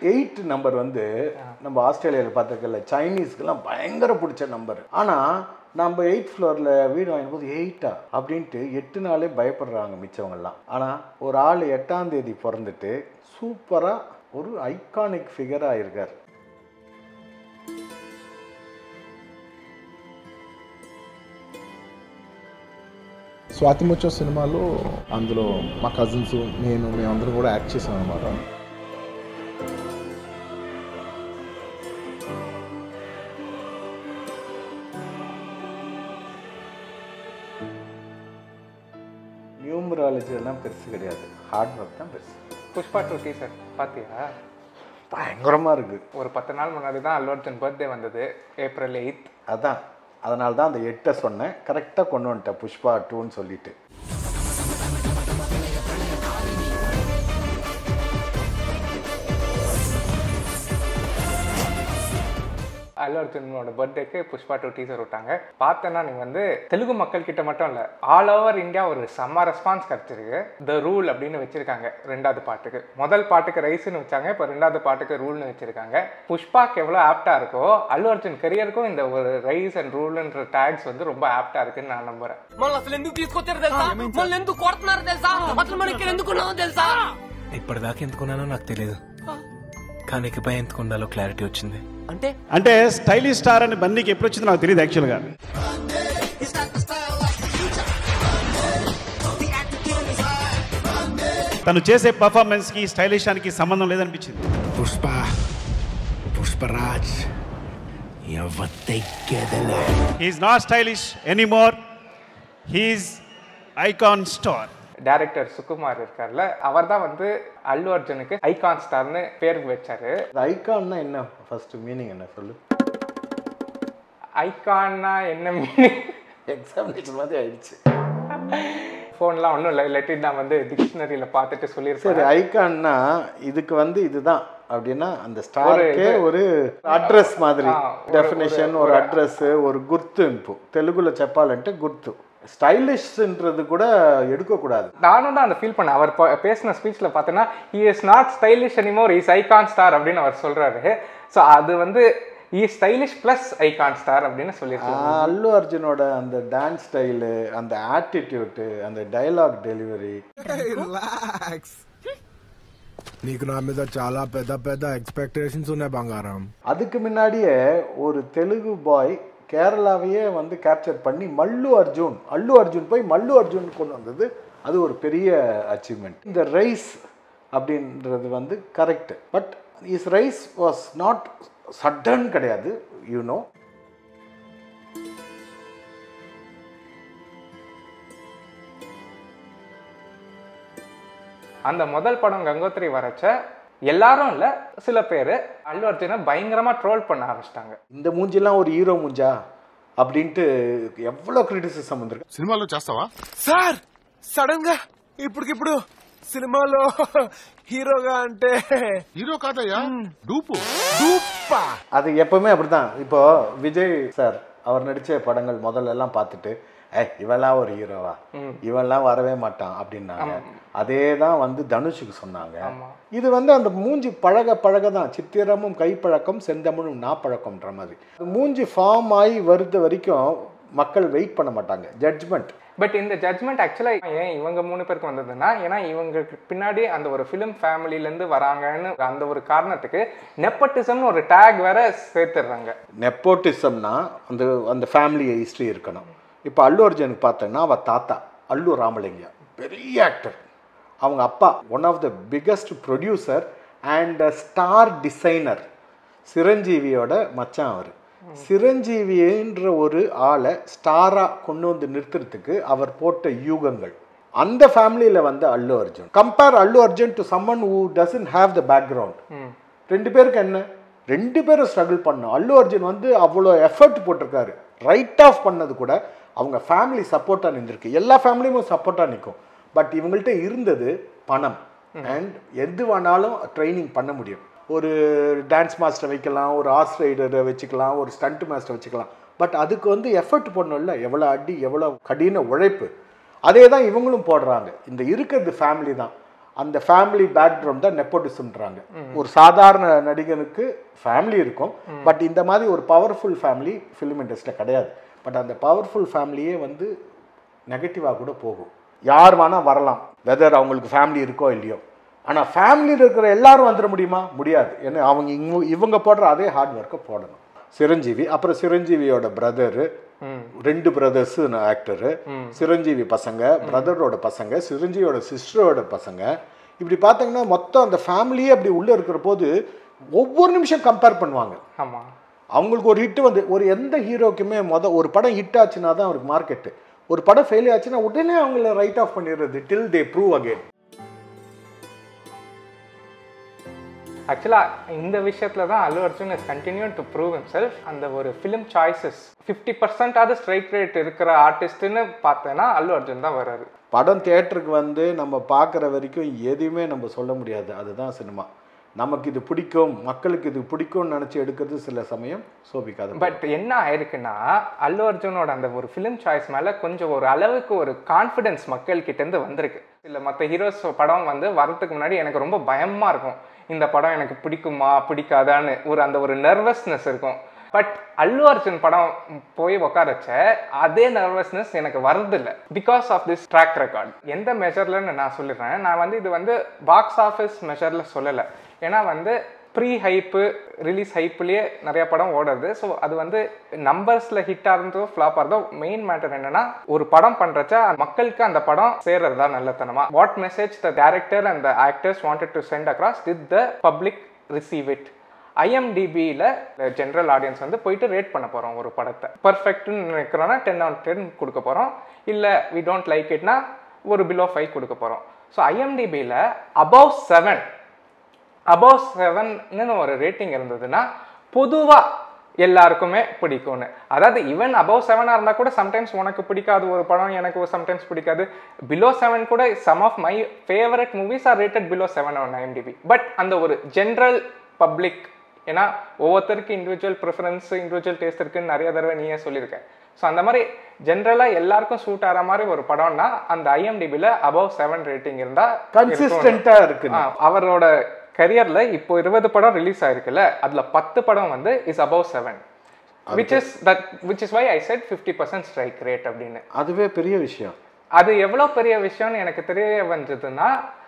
Eight number வந்து நம்ம ஆஸ்திரேலியாவில் பார்த்துக்கல சைனீஸ்க்கெல்லாம் பயங்கர பிடிச்ச நம்பர் ஆனால் நம்ம எயிட் ஃப்ளோரில் வீடு வாங்கும் போது எயிட்டா அப்படின்ட்டு எட்டு நாளே பயப்படுறாங்க மிச்சவங்கெல்லாம் ஆனால் ஒரு ஆள் எட்டாம் தேதி பிறந்துட்டு சூப்பராக ஒரு ஐகானிக் ஃபிகராக இருக்கார் స్వాతి ముచ్చో సినిమాలో అందులో మా కజిన్స్ నేను మేమందరం కూడా యాక్ట్ చేసాం అనమాట நியூமராலஜி எல்லாம் பெருசு கிடையாது ஹார்ட் ஒர்க் தான் பெருசு புஷ்பா டூ டீசர் பார்த்தியா பயங்கரமாக இருக்குது ஒரு பத்து நாள் முன்னாடி தான் அல்லு அர்ஜுன் பர்த்டே வந்தது ஏப்ரல் எயித் அதான் அதனால தான் அந்த எட்டை சொன்னேன் கரெக்டாக கொண்டு வந்துட்டேன் புஷ்பா டூன்னு சொல்லிட்டு அல்லு அர்ஜுனோட பர்த்டேக்கு புஷ்பா டூ டீசர் விட்டாங்க பார்த்தேன்னா நீங்கள் வந்து தெலுங்கு மக்கள் கிட்ட மட்டும் இல்லை ஆல் ஓவர் இந்தியா ஒரு செம்ம ரெஸ்பான்ஸ் கிடச்சிருக்கு த ரூல் அப்படின்னு வச்சிருக்காங்க ரெண்டாவது பாட்டுக்கு முதல் பாட்டுக்கு ரைஸ்னு வச்சாங்க இப்போ ரெண்டாவது பாட்டுக்கு ரூல்னு வச்சிருக்காங்க புஷ்பாக்கு எவ்வளோ ஆப்டா இருக்கோ அல்லு அர்ஜுன் கரியருக்கும் இந்த ஒரு ரைஸ் அண்ட் ரூல்ன்ற டேக்ஸ் வந்து ரொம்ப ஆப்டா இருக்குன்னு நான் நம்புறேன் మళ్ళీ అసలు ఎందుకు తీసుకొచ్చారు తెలుసా మళ్ళీ ఎందుకు కొడుతున్నారు తెలుసా అసలు మనం ఇక్కడ ఎందుకున్నామో తెలుసా ఇప్పటిదాకా ఎందుకున్నానో నాకు తెలియదు కానీ ఇకపై ఎందుకు ఉండాలో క్లారిటీ వచ్చింది అంటే అంటే స్టైలిష్ స్టార్ అని బన్నీకి ఎప్పుడు వచ్చిందో నాకు తెలియదు యాక్చువల్గా తను చేసే పర్ఫార్మెన్స్ కి స్టైలిష్ కి సంబంధం లేదనిపించింది పుష్ప పుష్పరాజ్ ఎవత్తెక్కేదలే he's not stylish anymore he's icon star director Sukumar இருக்கார்ல அவர் தான் வந்து அல்லு அர்ஜுனுக்கு ஐகான் ஸ்டார்னு பேர் வச்சாரு அந்த ஐகான்னா என்ன ஃபர்ஸ்ட் மீனிங் என்ன சொல்லு ஐகான்னா என்ன மீனிங் எக்ஸாமினேஷன் மாதிரி ஆயிடுச்சு ஃபோன்லாம் ஒன்றும் இல்லை இல்லாட்டி நான் வந்து டிக்ஷனரியில் பார்த்துட்டு சரி சொல்லியிருப்பேன் ஐகான்னா இதுக்கு வந்து இதுதான் அப்படின்னா அந்த ஸ்டாருக்கே இது- ஒரு அட்ரஸ் மாதிரி ஆ, ஒரு- டெஃபினேஷன் ஒரு அட்ரஸ் ஒரு గుర్తింపు తెలుగులో చెప్పాలంటే గుర్తు ஸ்டைலிஷ்ன்றது கூட எடுக்கக்கூடாது நானும் தான் அந்த ஃபீல் பண்ணேன் அவர் ப- பேசின ஸ்பீச்சில் பார்த்தோன்னா he is not stylish anymore is icon star அப்படின்னு அவர் சொல்கிறாரு ஸோ அது வந்து இ ஸ்டைலிஷ் ப்ளஸ் ஐகான் ஸ்டார் அப்படின்னு சொல்லியிருக்காங்க ஆ, அல்லு அர்ஜுனோட அந்த டான்ஸ் ஸ்டைலு அந்த ஆட்டிடியூட்டு அந்த டயலாக் டெலிவரி రిలాక్స్ నీకు నా మీద చాలా పెద్ద పెద్ద ఎక్స్పెక్టేషన్స్ ఉన్నాయి బంగారం அதுக்கு முன்னாடியே ஒரு தெலுங்கு பாய் கேரளாவையே வந்து கேப்சர் பண்ணி மல்லு அர்ஜுன் அல்லு அர்ஜுன் போய் மல்லு அர்ஜுன் கொண்டு வந்தது அது ஒரு பெரிய அச்சீவ்மெண்ட் இந்த ரைஸ் அப்படின்றது வந்து correct but is rise was not sudden கிடையாது யூனோ அந்த முதல் படம் கங்கோத்ரி வரச்ச எல்லாரும் இல்லை சில பேர் அல்லு அர்ஜுனை பயங்கரமாக ட்ரோல் பண்ண ஆரம்பிச்சிட்டாங்க இந்த மூஞ்சிலாம் ஒரு ஹீரோ மூஞ்சா அப்படின்ட்டு எவ்வளோ கிரிட்டிசிசம் வந்திருக்கு సినిమాలో చేస్తావా సార్ సడన్ గా ఇప్పటికిప్పుడు సినిమాలో హీరోగా అంటే హీరో కాదయ్యా డూపు డూప్పా அது எப்பவுமே அப்படிதான் இப்போ விஜய் சார் அவர் நடிச்ச படங்கள் முதல்ல எல்லாம் பார்த்துட்டு ஏ இவெல்லாம் ஒரு ஹீரோவா இவெல்லாம் வரவே மாட்டான் அப்படின்னாங்க அதே தான் வந்து தனுஷுக்கு சொன்னாங்க இது வந்து அந்த மூஞ்சி பழக பழக தான் சித்திரமும் கைப்பழக்கம் செந்தமிழும் நாப்பழக்கம்ன்ற மாதிரி மூஞ்சி ஃபார்ம் ஆகி வருது வரைக்கும் மக்கள் வெயிட் பண்ண மாட்டாங்க ஜட்ஜ்மெண்ட் பட் இந்த ஜட்மெண்ட் ஆக்சுவலாக ஏன் இவங்க மூணு பேருக்கு வந்ததுன்னா ஏன்னா இவங்களுக்கு பின்னாடி அந்த ஒரு ஃபிலிம் ஃபேமிலிலேருந்து வராங்கன்னு அந்த ஒரு காரணத்துக்கு நெப்பட்டிசம்னு ஒரு டேக் வேற சேர்த்துடுறாங்க நெப்போட்டிசம்னா அந்த அந்த ஃபேமிலி ஹிஸ்ட்ரி இருக்கணும் இப்போ அல்லு அர்ஜுனுக்கு பார்த்தோன்னா அவள் தாத்தா அல்லு ராமலிங்க பெரிய ஆக்டர் அவங்க அப்பா one of the biggest producer and star designer சிரஞ்சீவியோட மச்சான் அவர் சிரஞ்சீவின்ற ஒரு ஆளை ஸ்டாராக கொண்டு வந்து நிறுத்துறதுக்கு அவர் போட்ட யூகங்கள் அந்த ஃபேமிலியில் வந்து Allu Arjun compare Allu Arjun to someone who doesn't have the background ரெண்டு பேருக்கு என்ன ரெண்டு பேரும் ஸ்ட்ரகிள் பண்ணோம் அல்லு அர்ஜுன் வந்து அவ்வளோ எஃபர்ட் போட்டிருக்காரு ரைட் ஆஃப் பண்ணது கூட அவங்க ஃபேமிலி சப்போர்ட்டாக நின்றுருக்கு எல்லா ஃபேமிலியும் சப்போர்ட்டாக நிற்கும் பட் இவங்கள்ட்ட இருந்தது பணம் அண்ட் எது வேணாலும் ட்ரைனிங் பண்ண முடியும் ஒரு டான்ஸ் மாஸ்டர் வைக்கலாம் ஒரு ஹார்ஸ் ரைடரை வச்சுக்கலாம் ஒரு ஸ்டண்ட் மாஸ்டர் வச்சுக்கலாம் பட் அதுக்கு வந்து எஃபர்ட் பண்ணணும்ல எவ்வளோ அடி எவ்வளோ கடின உழைப்பு அதே தான் இவங்களும் போடுறாங்க இந்த இருக்கிறது ஃபேமிலி தான் அந்த ஃபேமிலி பேக்ரவுண்ட் தான் நெப்போட்டிசம்ன்றாங்க ஒரு சாதாரண நடிகனுக்கு ஃபேமிலி இருக்கும் பட் இந்த மாதிரி ஒரு பவர்ஃபுல் ஃபேமிலி ஃபிலிம் இண்டஸ்ட்ரியில் கிடையாது பட் அந்த பவர்ஃபுல் ஃபேமிலியே வந்து நெகட்டிவாக கூட போகும் யார் வேணால் வரலாம் வெதர் அவங்களுக்கு ஃபேமிலி இருக்கோ இல்லையோ ஆனால் ஃபேமிலியில் இருக்கிற எல்லாரும் வந்துட முடியுமா முடியாது ஏன்னா அவங்க இங்க இவங்க போடுற அதே ஹார்ட் ஒர்க்கை போடணும் சிரஞ்சீவி அப்புறம் சிரஞ்சீவியோட பிரதரு ரெண்டு பிரதர்ஸ் ஆக்டரு சிரஞ்சீவி பசங்க பிரதரோட பசங்க சிரஞ்சீவியோட சிஸ்டரோட பசங்க இப்படி பார்த்தீங்கன்னா மொத்தம் அந்த ஃபேமிலியே அப்படி உள்ளே இருக்கிற போது ஒவ்வொரு நிமிஷம் கம்பேர் பண்ணுவாங்க ஆமாம் அவங்களுக்கு ஒரு ஹிட் வந்து ஒரு எந்த ஹீரோக்குமே மொத ஒரு படம் ஹிட் ஆச்சுன்னா தான் அவருக்கு மார்க்கெட்டு ஒரு படம் ஃபெயில் ஆச்சுன்னா உடனே அவங்கள ரைட் ஆஃப் பண்ணிடுறது டில் தே ப்ரூவ் அகைன் ஆக்சுவலாக இந்த விஷயத்தில் தான் Allu Arjun is continue to prove himself அந்த ஒரு ஃபிலிம் சாய்ஸஸ் ஃபிஃப்டி பர்சன்டாவது ஸ்ட்ரைக் ரேட் இருக்கிற ஆர்டிஸ்ட்டுன்னு பார்த்தேன்னா அல்லு அர்ஜுன் தான் வராரு படம் தியேட்டருக்கு வந்து நம்ம பார்க்குற வரைக்கும் எதையுமே நம்ம சொல்ல முடியாது அதுதான் சினிமா நமக்கு இது பிடிக்கும் மக்களுக்கு இது பிடிக்கும்னு நினச்சி எடுக்கிறது சில சமயம் சோபிக்காது பட் என்ன ஆயிருக்குன்னா அல்லு அர்ஜுனோட அந்த ஒரு ஃபிலிம் சாய்ஸ் மேலே கொஞ்சம் ஒரு அளவுக்கு ஒரு கான்ஃபிடென்ஸ் மக்கள் கிட்டேருந்து வந்திருக்கு இல்லை மற்ற ஹீரோஸ் படம் வந்து வரதுக்கு முன்னாடி எனக்கு ரொம்ப பயமாக இருக்கும் இந்த படம் எனக்கு பிடிக்குமா பிடிக்காதான்னு ஒரு அந்த ஒரு நர்வஸ்னஸ் இருக்கும் பட் அல்லு அர்ஜுன் படம் போய் உட்காரச்ச அதே நர்வஸ்னஸ் எனக்கு வரதில்ல because of this track record எந்த மெஷர்லன்னு நான் சொல்லிடுறேன் நான் வந்து இது வந்து பாக்ஸ் ஆஃபீஸ் மெஷரில் சொல்லலை ஏன்னா வந்து ப்ரீ ஹைப்பு ரிலீஸ் ஹைப்லேயே நிறைய படம் ஓடுறது ஸோ அது வந்து நம்பர்ஸில் ஹிட்டாக இருந்தோ ஃப்ளாப் ஆகிறதோ மெயின் மேட்டர் என்னன்னா ஒரு படம் பண்ணுறச்ச மக்களுக்கு அந்த படம் சேர்றது தான் நல்லத்தனமா what message the director and the actors wanted to send across did the public receive it ஐஎம்டிபியில் ஜென்ரல் ஆடியன்ஸ் வந்து போயிட்டு ரேட் பண்ண போகிறோம் ஒரு படத்தை பர்ஃபெக்ட்னு நினைக்கிறோன்னா டென் ஆன் டென் கொடுக்க போகிறோம் இல்லை வி டோன்ட் லைக் இட்னா ஒரு பிலோ ஃபைவ் கொடுக்க போகிறோம் ஸோ ஐஎம்டிபியில் அபவ் செவன் அபவ் செவன்னு ஒரு ரேட்டிங் இருந்ததுன்னா பொதுவாக எல்லாருக்குமே பிடிக்கும்னு அதாவது ஈவன் அபவ் செவனாக இருந்தால் கூட சம்டைம்ஸ் உனக்கு பிடிக்காது ஒரு படம் எனக்கு சம்டைம்ஸ் பிடிக்காது பிலோ செவன் கூட some of my favourite movies are rated below seven on IMDb but அந்த ஒரு ஜென்ரல் பப்ளிக் ஏன்னா ஒவ்வொருத்தருக்கு இண்டிவிஜுவல் ப்ரிஃபரன்ஸ் இண்டிவிஜுவல் டேஸ்ட் இருக்குன்னு நிறைய தடவை நீயே சொல்லியிருக்கேன் ஸோ அந்த மாதிரி ஜென்ரலாக எல்லாருக்கும் சூட் ஆகிற மாதிரி ஒரு படம்னா அந்த ஐஎம்டிபியில் அபவ் செவன் ரேட்டிங் இருந்தால் கன்சிஸ்டண்ட்டாக இருக்கு அவரோட கரியர்ல இப்போ இருபது படம் ரிலீஸ் ஆயிருக்குல்ல அதுல பத்து படம் வந்து is above seven which is that which is why I said fifty percent strike rate அப்படின்னு அதுவே பெரிய விஷயம் அது எவ்வளோ பெரிய விஷயம்னு எனக்கு தெரிய வந்ததுன்னா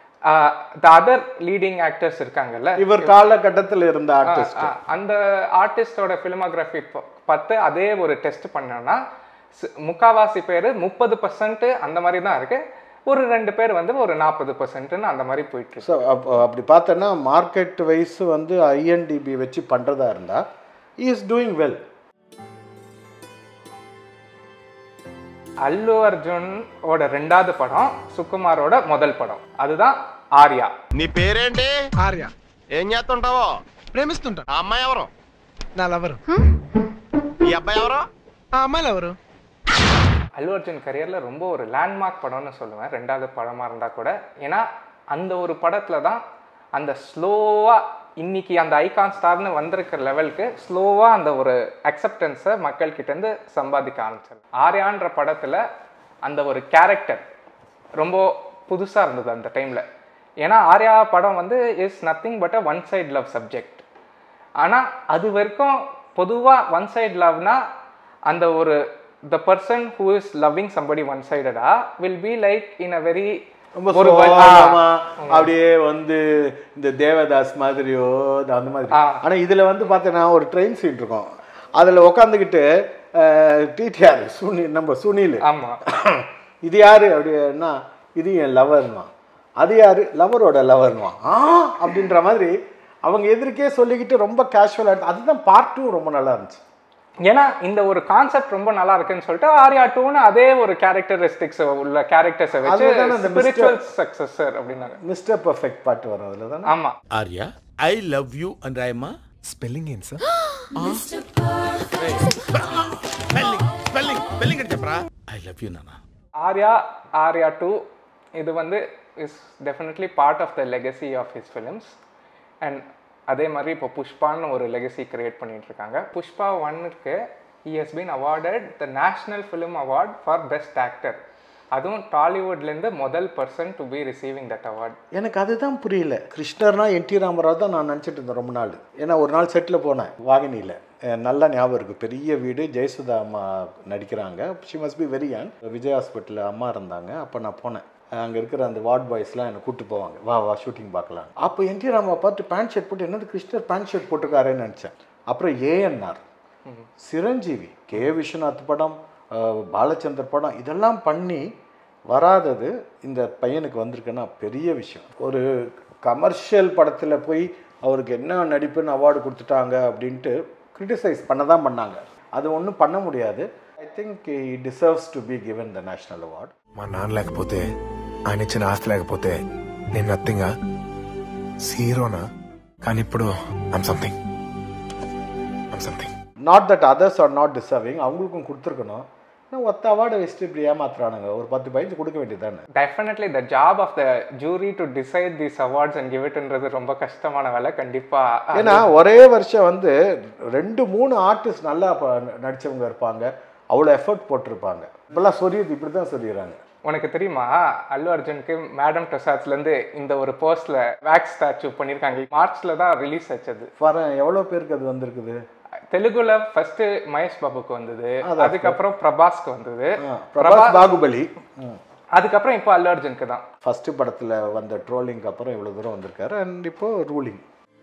த அதர் லீடிங் ஆக்டர்ஸ் இருக்காங்கல்ல இவர் காலகட்டத்தில் இருந்த ஆர்டிஸ்ட் ஆ, அந்த ஆர்டிஸ்டோட ஃபிலிமோகிராஃபி பார்த்து அதே ஒரு டெஸ்ட் பண்ணோம்னா ஸ்- முக்காவாசி பேர் முப்பது பர்சன்ட் அந்த மாதிரி தான் இருக்கு ஒரு ரெண்டு பேர் வந்து ஒரு நாற்பது பர்சன்ட்னு அந்த மாதிரி போயிட்டு இருக்கு ஸோ அப்படி பார்த்தோன்னா மார்க்கெட் வைஸ் வந்து ஐஎன்டிபி வச்சு பண்ணுறதா இருந்தால் is doing well Allu Arjun ஓட ரெண்டாவது படம் சுகுமாரோட முதல் పడం அதுதான் ఆర్యా నీ పేరేంటి ఆర్య ఏం చేస్తుంటావో ప్రేమిస్తుంటా ఆ అమ్మాయి ఎవరు నా లవరు ఈ అబ్బాయి ఎవరు ఆ అమ్మాయిలు ఎవరు அல்லு அர்ஜுன் கரியரில் ரொம்ப ஒரு லேண்ட்மார்க் படம்னு சொல்லுவேன் ரெண்டாவது படமாக இருந்தால் கூட ஏன்னா அந்த ஒரு படத்தில் தான் அந்த ஸ்லோவாக இன்னைக்கு அந்த ஐகான் ஸ்டார்னு வந்திருக்கிற லெவலுக்கு ஸ்லோவாக அந்த ஒரு அக்செப்டன்ஸை மக்கள்கிட்டேருந்து சம்பாதிக்க ஆரம்பிச்சார் ஆர்யான்ற படத்தில் அந்த ஒரு கேரக்டர் ரொம்ப புதுசாக இருந்தது அந்த டைமில் ஏன்னா ஆர்யா படம் வந்து is nothing but a one side love subject ஆனால் அது வரைக்கும் பொதுவாக ஒன் சைடு லவ்னா அந்த ஒரு the person who is loving somebody one சைடடா will be like in a very ரொம்ப சோகமா அப்படியே வந்து இந்த தேவதாஸ் மாதிரியோ இது அந்த மாதிரி ஆ. ஆனா இதுல வந்து பார்த்தீங்கன்னா ஒரு ட்ரெயின் சீட் இருக்கும் அதுல உட்காந்துக்கிட்டு டிடிஆர் சுனி நம்ம சுனில் ஆமாம் இது யாரு அப்படின்னா இது என் லவர்மா அது யாரு லவரோட லவர்மா ஆ அப்படின்ற மாதிரி அவங்க எதிர்க்கே சொல்லிக்கிட்டு ரொம்ப கேஷுவலாக அதுதான் பார்ட் டூ ரொம்ப நல்லா இருந்துச்சு ஏன்னா இந்த ஒரு கான்செப்ட் ரொம்ப நல்லா இருக்குன்னு சொல்லிட்டு ஆர்யா டூன்னு அதே ஒரு கேரக்டரிஸ்டிக்ஸ் உள்ள கேரக்டர்ஸை வச்சு அதுதானே அந்த ஸ்பிரிச்சுவல் சக்சஸர் அப்படின்னாங்க மிஸ்டர் பர்ஃபெக்ட் பாட்டு வரும் அதில் தானே ஆமா ఆర్య ఐ లవ్ యూ అని రాయమ్మా స్పెల్లింగ్ ఏంటి సార్ స్పెల్లింగ్ స్పెల్లింగ్ స్పెల్లింగ్ అని చెప్పరా ఐ లవ్ యూ నాన్న ஆர்யா ஆர்யா டூ இது வந்து is definitely part of the legacy of his films and அதே மாதிரி இப்போ புஷ்பான்னு ஒரு லெகசி கிரியேட் பண்ணிட்டு இருக்காங்க புஷ்பா ஒன்னுக்கு he has been awarded the national film award for best actor அதுவும் டாலிவுட்லேருந்து முதல் person to be receiving that award எனக்கு அதுதான் புரியல கிருஷ்ணர்னா என் டி ராமராவ் தான் நான் நினச்சிட்டு இருந்தேன் ரொம்ப நாள் ஏன்னா ஒரு நாள் செட்டில் போனேன் வாகினியில் நல்ல ஞாபகம் இருக்குது பெரிய வீடு ஜெயசுதா அம்மா நடிக்கிறாங்க she must be very young Vijay ஹாஸ்பிட்டலில் அம்மா இருந்தாங்க அப்போ நான் போனேன் அங்கே இருக்கிற அந்த வார்ட் பாய்ஸ்லாம் என்னை கூப்பிட்டு போவாங்க வா வா ஷூட்டிங் பார்க்கலாம் அப்போ என் டி ராமாவை பார்த்து பேண்ட் ஷர்ட் போட்டு என்னது கிருஷ்ணர் பேண்ட் ஷர்ட் போட்டிருக்காருன்னு நினச்சேன் அப்புறம் ஏஎன்ஆர் சிரஞ்சீவி கே விஸ்வநாத் படம் அஹ், பாலச்சந்தர் படம் இதெல்லாம் பண்ணி வராதது இந்த பையனுக்கு வந்திருக்குன்னா பெரிய விஷயம் ஒரு கமர்ஷியல் படத்தில் போய் அவருக்கு என்ன நடிப்புன்னு அவார்டு கொடுத்துட்டாங்க அப்படின்ட்டு கிரிட்டிசைஸ் பண்ண தான் பண்ணாங்க அது ஒன்றும் பண்ண முடியாது ஐ திங்க் இ deserves to be given the national award మా నాన్న లేకపోతే ఆయన ఇచ్చిన ఆస్తి లేకపోతే నేను నథింగా జీరోనా కానీ ఇప్పుడు I'm something I'm something not that others are not deserving அவங்களுக்கும் கொடுத்துருக்கணும் ஆனால் ஒத்த அவார்டை வச்சுட்டு இப்படி ஏமாத்துறானுங்க ஒரு பத்து பதினஞ்சு கொடுக்க வேண்டியது definitely the job of the jury to decide these awards and கிவ்இட்ன்றது ரொம்ப கஷ்டமான வேலை கண்டிப்பாக ஏன்னா ஒரே வருஷம் வந்து ரெண்டு மூணு ஆர்டிஸ்ட் நல்லா ப- நடிச்சவங்க இருப்பாங்க அவ்வளோ எஃபர்ட் போட்டிருப்பாங்க இப்பெல்லாம் சொல்லியது இப்படி தான் சொல்லிடுறாங்க உனக்கு தெரியுமா அல்லு அர்ஜுனுக்கு மேடம் டொசாட்ஸ்லேருந்து இந்த ஒரு போஸ்ட்ல வேக்ஸ் ஸ்டாச்சு பண்ணியிருக்காங்க மார்ச்ல தான் ரிலீஸ் ஆச்சது வர எவ்வளோ பேருக்கு அது வந்திருக்குது தெலுங்குல ஃபர்ஸ்ட் மகேஷ் பாபுக்கு வந்தது அது அதுக்கப்புறம் பிரபாஸ்க்கு வந்தது பிரபாஸ் பாகுபலி அதுக்கப்புறம் இப்போ அல்லு அர்ஜுனுக்கு தான் ஃபஸ்ட்டு படத்தில் வந்த ட்ரோலிங்க்கு அப்புறம் இவ்வளோ தூரம் வந்திருக்காரு அண்ட் இப்போ ruling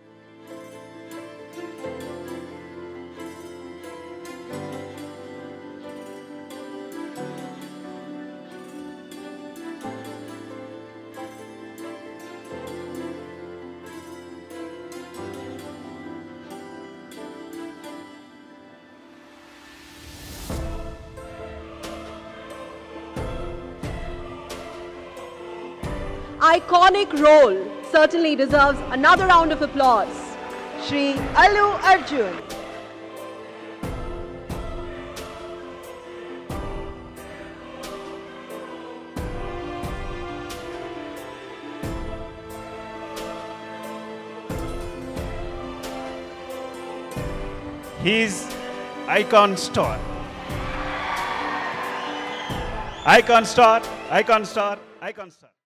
iconic role certainly deserves another round of applause. Shri Allu Arjun. He's icon star. Icon star, icon star, icon star.